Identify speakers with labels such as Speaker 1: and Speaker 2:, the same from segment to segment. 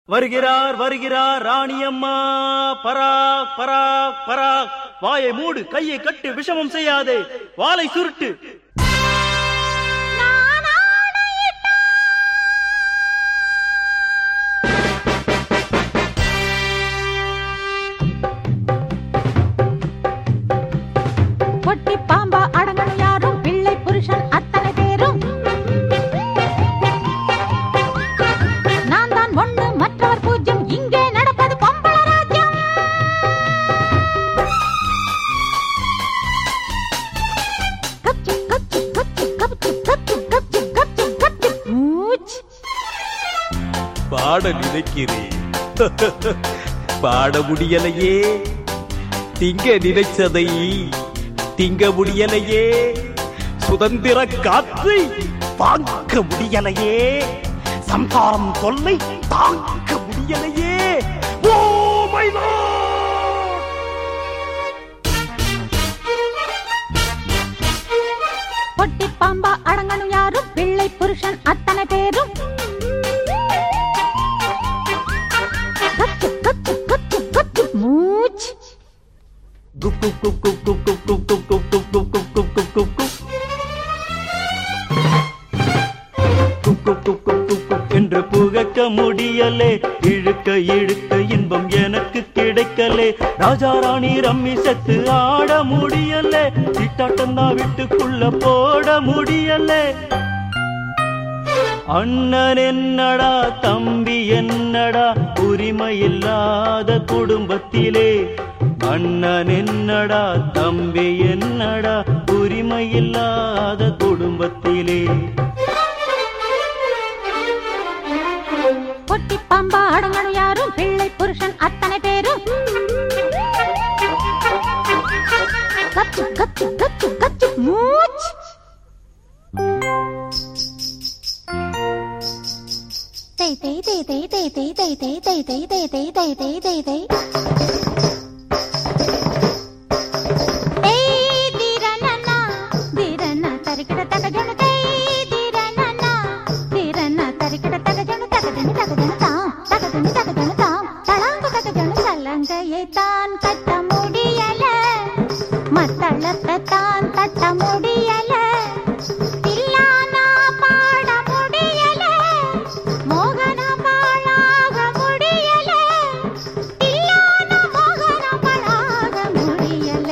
Speaker 1: வருகிறார் வருகிறார் ராணியம்மா பராக் பராக் பராக் வாயை மூடு கையை கட்டு விஷமம் செய்யாதே வாளை சுருட்டு
Speaker 2: பொட்டி பாம்பா அடங்கணும் யாரும் பிள்ளை புருஷன் அத்தனை பேரும் நான் தான் ஒண்ணு மற்றவர் பூஜ்யம் இங்கே நடப்பது பொம்பள ராஜ்யம் கப்சி கப்சி கப்சி கப்சி கப்சி கப்சி கப்சி கப்சி மூச்
Speaker 3: பாட நினைக்கிறேன் பாட முடியலையே திங்க நினைச்சதை திங்க முடியலையே சுதந்திர காற்றை வாங்க முடியலையே சம்சாரம் தொல்லை தாங்க முடியலையே ஓ மை
Speaker 2: பொட்டி பாம்பா அடங்கணும் யாரும் பிள்ளை புருஷன் அத்தனை பேரும் கச்சு கச்சு கச்சு கச்சு மூச்
Speaker 1: குப் குப் குப் குப் குப் குப் குப் குப் குப் குப் குப் குப் குப் குப் குப் குப். குப் குப் குப் குப் குப் குப் என்று புகக்க முடியலே இழுக்க இழுக்க இன்பம் எனக்கு கிடைக்கலே ராஜா ராணி ரம்மி செத்து ஆட முடியலே சீட்டாட்டம் தான் வீட்டுக்குள்ள போட முடியலே அண்ணன் என்னடா தம்பி என்னடா உரிமை இல்லாத குடும்பத்திலே அண்ணன் என்னடா தம்பி என்னடா உரிமை இல்லாத குடும்பத்திலே
Speaker 2: பொட்டி பாம்பா அடங்கணும் யாரும் பிள்ளை புருஷன் அத்தனை பேரும் கச்சு கச்சு கச்சு கச்சு மூச் தேய் தேய் தேய் தேய் தேய் தேய் தேய் தேய் தேய் தேய் தேய் தேய் தேய் தேய் தேய் தேய் தேய் தீரனனா தீரன தரிக்கிட தகஜன தேய் தீரனனா தீரன தரிக்கிட தகஜன தகஜன தகஜன தாம் தகஜன தகஜன தாம் தளாங்க தகஜன சலங்கையை தான் கட்ட முடியல மத்தளத்தை தான் தட்ட முடியல தில்லானா பாட முடியல மோகன பாழாக முடியல தில்லானா மோகன பாழாக முடியல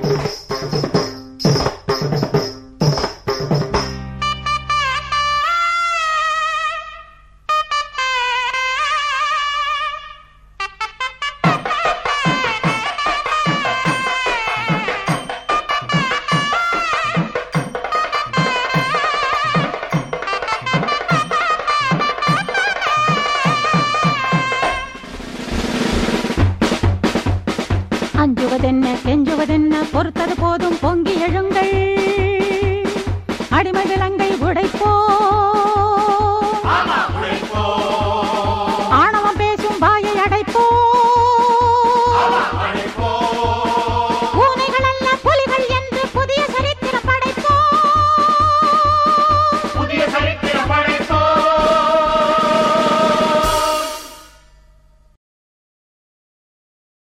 Speaker 2: அஞ்சுவதென்ன கெஞ்சுவதென்ன பொறுத்தது போதும் பொங்கி எழுங்கள் அடிமை விலங்கை